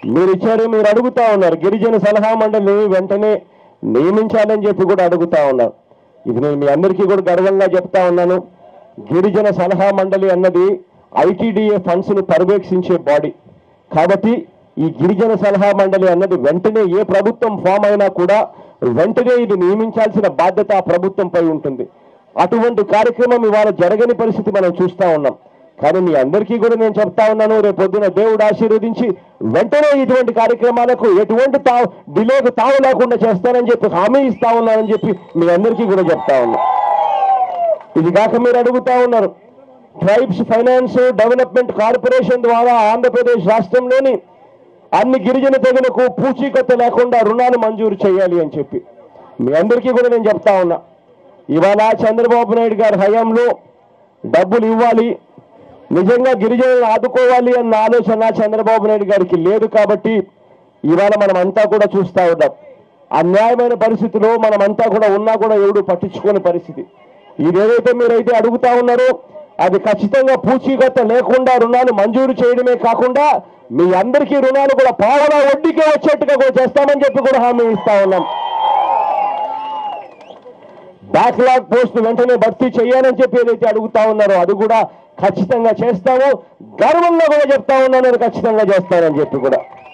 మీరు ఇచ్చారు మీరు అడుగుతా ఉన్నారు గిరిజన సలహా మండలిని వెంటనే నియమించాలని చెప్పి కూడా అడుగుతా ఉన్నారు ఇది నేను మీ అందరికీ కూడా గర్వంగా చెప్తా ఉన్నాను గిరిజన సలహా మండలి అన్నది ఐటీడీఏ ఫండ్స్ ను పర్యవేక్షించే బాడీ కాబట్టి ఈ గిరిజన సలహా మండలి అన్నది వెంటనే ఏ ప్రభుత్వం ఫామ్ అయినా కూడా వెంటనే ఇది నియమించాల్సిన బాధ్యత ఆ ప్రభుత్వంపై ఉంటుంది అటువంటి కార్యక్రమం ఇవాళ జరగని పరిస్థితి మనం చూస్తా ఉన్నాం కానీ మీ అందరికీ కూడా నేను చెప్తా ఉన్నాను రేపు పొద్దున దేవుడు ఆశీర్వదించి వెంటనే ఇటువంటి కార్యక్రమాలకు ఎటువంటి తావు డిలేకు తావు లేకుండా చేస్తానని చెప్పి హామీ ఇస్తా ఉన్నానని చెప్పి మీ అందరికీ కూడా చెప్తా ఉన్నా ఇది కాక మీరు అడుగుతా ఉన్నారు ట్రైబ్స్ ఫైనాన్స్ డెవలప్మెంట్ కార్పొరేషన్ ద్వారా ఆంధ్రప్రదేశ్ రాష్ట్రంలోని అన్ని గిరిజన తెగలకు పూచీకత్తు లేకుండా రుణాలు మంజూరు చేయాలి అని చెప్పి మీ అందరికీ కూడా నేను చెప్తా ఉన్నా ఇవాళ చంద్రబాబు నాయుడు గారి హయాంలో డబ్బులు ఇవ్వాలి నిజంగా గిరిజనులను ఆదుకోవాలి అన్న ఆలోచన చంద్రబాబు నాయుడు గారికి లేదు కాబట్టి ఇవాళ మనం అంతా కూడా చూస్తా ఉన్నాం అన్యాయమైన పరిస్థితిలో మనమంతా కూడా ఉన్నా కూడా ఎవడు పట్టించుకోని పరిస్థితి ఇదేదైతే మీరైతే అడుగుతా ఉన్నారో అది ఖచ్చితంగా పూచీకత్త లేకుండా రుణాలు మంజూరు చేయడమే కాకుండా మీ అందరికీ రుణాలు కూడా పావలా వడ్డీకే వచ్చేట్టుగా కూడా చేస్తామని చెప్పి కూడా హామీ ఇస్తా ఉన్నాం బ్యాక్లాగ్ పోస్ట్ వెంటనే భర్తీ చేయాలని చెప్పి ఏదైతే అడుగుతా ఉన్నారో అది కూడా ఖచ్చితంగా చేస్తాము గర్వంగా కూడా చెప్తా ఉన్నాను నేను ఖచ్చితంగా చేస్తానని చెప్పి కూడా